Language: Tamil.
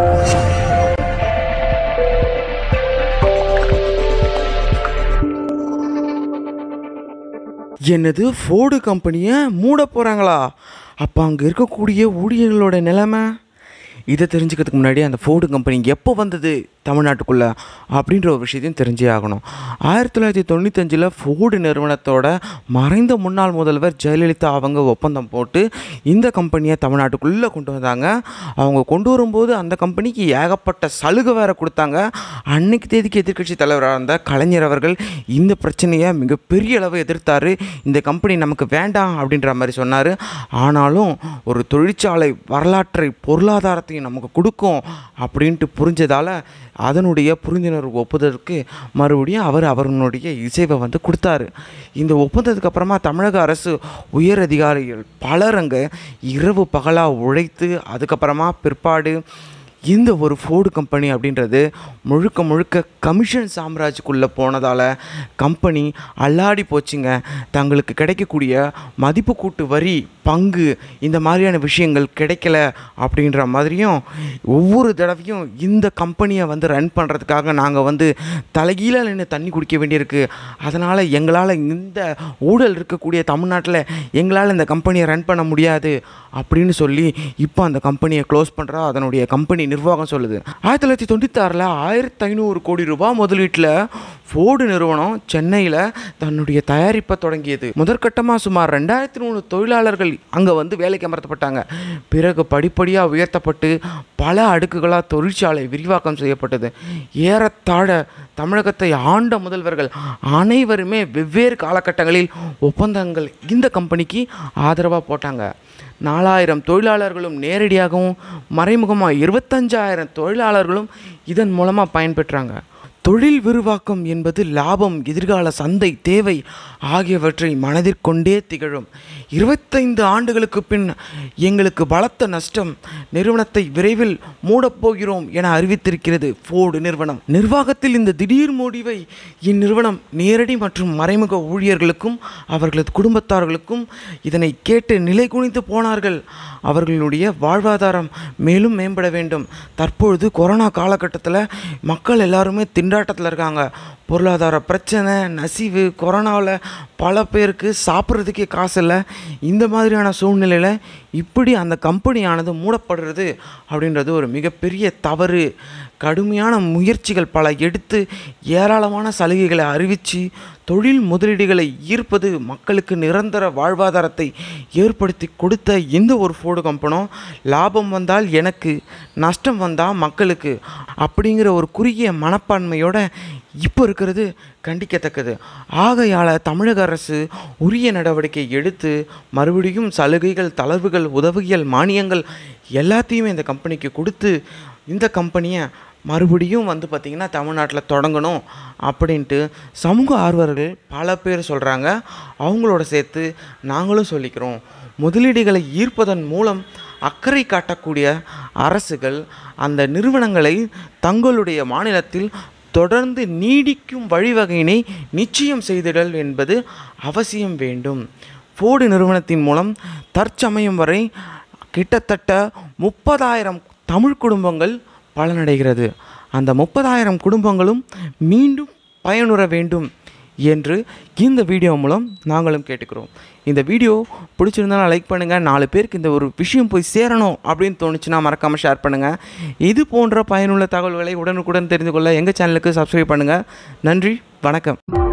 என்னது ஃபோர்டு கம்பெனியை மூட போகிறாங்களா அப்போ அங்கே இருக்கக்கூடிய ஊழியர்களோட நிலைமை இதை தெரிஞ்சுக்கிறதுக்கு முன்னாடி அந்த ஃபோர்டு கம்பெனி எப்போ வந்தது தமிழ்நாட்டுக்குள்ளே அப்படின்ற ஒரு விஷயத்தையும் தெரிஞ்சே ஆகணும் ஆயிரத்தி தொள்ளாயிரத்தி தொண்ணூத்தஞ்சில் ஃபோர்டு நிறுவனத்தோட மறைந்த முன்னாள் முதல்வர் ஜெயலலிதா அவங்க ஒப்பந்தம் போட்டு இந்த கம்பெனியை தமிழ்நாட்டுக்குள்ளே கொண்டு வந்தாங்க அவங்க கொண்டு வரும்போது அந்த கம்பெனிக்கு ஏகப்பட்ட சலுகை வேறு கொடுத்தாங்க அன்னைக்கு தேதிக்கு எதிர்க்கட்சி தலைவராக இருந்த கலைஞர் அவர்கள் இந்த பிரச்சனையை மிகப்பெரிய அளவு எதிர்த்தார் இந்த கம்பெனி நமக்கு வேண்டாம் அப்படின்ற மாதிரி சொன்னார் ஆனாலும் ஒரு தொழிற்சாலை வரலாற்றை பொருளாதாரத்தையும் நமக்கு கொடுக்கும் அப்படின்ட்டு புரிஞ்சதால் அதனுடைய புரிந்துணர்வு ஒப்புதலுக்கு மறுபடியும் அவர் அவர்களுடைய இசைவை வந்து கொடுத்தாரு இந்த ஒப்பந்தத்துக்கு அப்புறமா தமிழக அரசு உயர் அதிகாரிகள் பலர் அங்கே இரவு பகலாக உழைத்து அதுக்கப்புறமா பிற்பாடு இந்த ஒரு ஃபோர்டு கம்பெனி அப்படின்றது முழுக்க முழுக்க கமிஷன் சாம்ராஜ்யக்குள்ளே போனதால் கம்பெனி அல்லாடி போச்சுங்க தங்களுக்கு கிடைக்கக்கூடிய மதிப்பு கூட்டு வரி பங்கு இந்த மாதிரியான விஷயங்கள் கிடைக்கல அப்படின்ற மாதிரியும் ஒவ்வொரு தடவையும் இந்த கம்பெனியை வந்து ரன் பண்ணுறதுக்காக நாங்கள் வந்து தலைகீழ நின்று தண்ணி குடிக்க வேண்டியிருக்கு அதனால் எங்களால் இந்த ஊழல் இருக்கக்கூடிய தமிழ்நாட்டில் எங்களால் இந்த கம்பெனியை ரன் பண்ண முடியாது அப்படின்னு சொல்லி இப்போ அந்த கம்பெனியை க்ளோஸ் பண்ணுறா அதனுடைய கம்பெனி நிர்வாகம் சொல்லுது ஆயிரத்தி தொள்ளாயிரத்தி தொண்ணூத்தாறில் ஆயிரத்தி ஐநூறு கோடி ரூபாய் முதலீட்டில் ஃபோர்டு நிறுவனம் சென்னையில் தன்னுடைய தயாரிப்பை தொடங்கியது முதற்கட்டமாக சுமார் ரெண்டாயிரத்தி நூறு தொழிலாளர்கள் அங்கே வந்து வேலைக்கு அமர்த்தப்பட்டாங்க பிறகு படிப்படியாக உயர்த்தப்பட்டு பல அடுக்குகளாக தொழிற்சாலை விரிவாக்கம் செய்யப்பட்டது ஏறத்தாழ தமிழகத்தை ஆண்ட முதல்வர்கள் அனைவருமே வெவ்வேறு காலகட்டங்களில் ஒப்பந்தங்கள் இந்த கம்பெனிக்கு ஆதரவாக போட்டாங்க நாலாயிரம் தொழிலாளர்களும் நேரடியாகவும் மறைமுகமாக இருபத்தஞ்சாயிரம் தொழிலாளர்களும் இதன் மூலமாக பயன்பெற்றாங்க தொழில் விரிவாக்கம் என்பது லாபம் எதிர்கால சந்தை தேவை ஆகியவற்றை மனதிற்கொண்டே திகழும் இருபத்தைந்து ஆண்டுகளுக்கு பின் எங்களுக்கு பலத்த நஷ்டம் நிறுவனத்தை விரைவில் மூடப்போகிறோம் என அறிவித்திருக்கிறது ஃபோர்டு நிறுவனம் நிர்வாகத்தில் இந்த திடீர் முடிவை இந்நிறுவனம் நேரடி மற்றும் மறைமுக ஊழியர்களுக்கும் அவர்களது குடும்பத்தார்களுக்கும் இதனை கேட்டு நிலை குனிந்து போனார்கள் அவர்களுடைய வாழ்வாதாரம் மேலும் மேம்பட வேண்டும் தற்பொழுது கொரோனா காலகட்டத்தில் மக்கள் எல்லாருமே திண்டாட்டத்தில் இருக்காங்க பொருளாதார பிரச்சனை நசிவு கொரோனாவில் பல பேருக்கு சாப்பிட்றதுக்கே காசு இல்லை இந்த மாதிரியான சூழ்நிலையில் இப்படி அந்த கம்பெனியானது மூடப்படுறது அப்படின்றது ஒரு மிகப்பெரிய தவறு கடுமையான முயற்சிகள் பல எடுத்து ஏராளமான சலுகைகளை அறிவித்து தொழில் முதலீடுகளை ஈர்ப்பது மக்களுக்கு நிரந்தர வாழ்வாதாரத்தை ஏற்படுத்தி கொடுத்த இந்த ஒரு ஃபோர்டு கம்பெனும் லாபம் வந்தால் எனக்கு நஷ்டம் வந்தால் மக்களுக்கு அப்படிங்கிற ஒரு குறுகிய மனப்பான்மையோட இப்போ இருக்கிறது கண்டிக்கத்தக்கது ஆகையால் தமிழக அரசு உரிய நடவடிக்கை எடுத்து மறுபடியும் சலுகைகள் தளர்வுகள் உதவிகள் மானியங்கள் எல்லாத்தையுமே இந்த கம்பெனிக்கு கொடுத்து இந்த கம்பெனியை மறுபடியும் வந்து பார்த்திங்கன்னா தமிழ்நாட்டில் தொடங்கணும் அப்படின்ட்டு சமூக ஆர்வலர்கள் பல பேர் சொல்கிறாங்க அவங்களோட சேர்த்து நாங்களும் சொல்லிக்கிறோம் முதலீடுகளை ஈர்ப்பதன் மூலம் அக்கறை காட்டக்கூடிய அரசுகள் அந்த நிறுவனங்களை தங்களுடைய மாநிலத்தில் தொடர்ந்து நீடிக்கும் வழிவகையினை நிச்சயம் செய்திடல் என்பது அவசியம் வேண்டும் ஃபோர்டு நிறுவனத்தின் மூலம் தற்சமயம் வரை கிட்டத்தட்ட முப்பதாயிரம் தமிழ் குடும்பங்கள் பலனடைகிறது அந்த முப்பதாயிரம் குடும்பங்களும் மீண்டும் பயனுற வேண்டும் என்று இந்த வீடியோ மூலம் நாங்களும் கேட்டுக்கிறோம் இந்த வீடியோ பிடிச்சிருந்தாலும் லைக் பண்ணுங்கள் நாலு பேருக்கு இந்த ஒரு விஷயம் போய் சேரணும் அப்படின்னு தோணுச்சுன்னா மறக்காமல் ஷேர் பண்ணுங்கள் இது போன்ற பயனுள்ள தகவல்களை உடனுக்குடன் தெரிந்து கொள்ள எங்கள் சேனலுக்கு சப்ஸ்கிரைப் பண்ணுங்கள் நன்றி வணக்கம்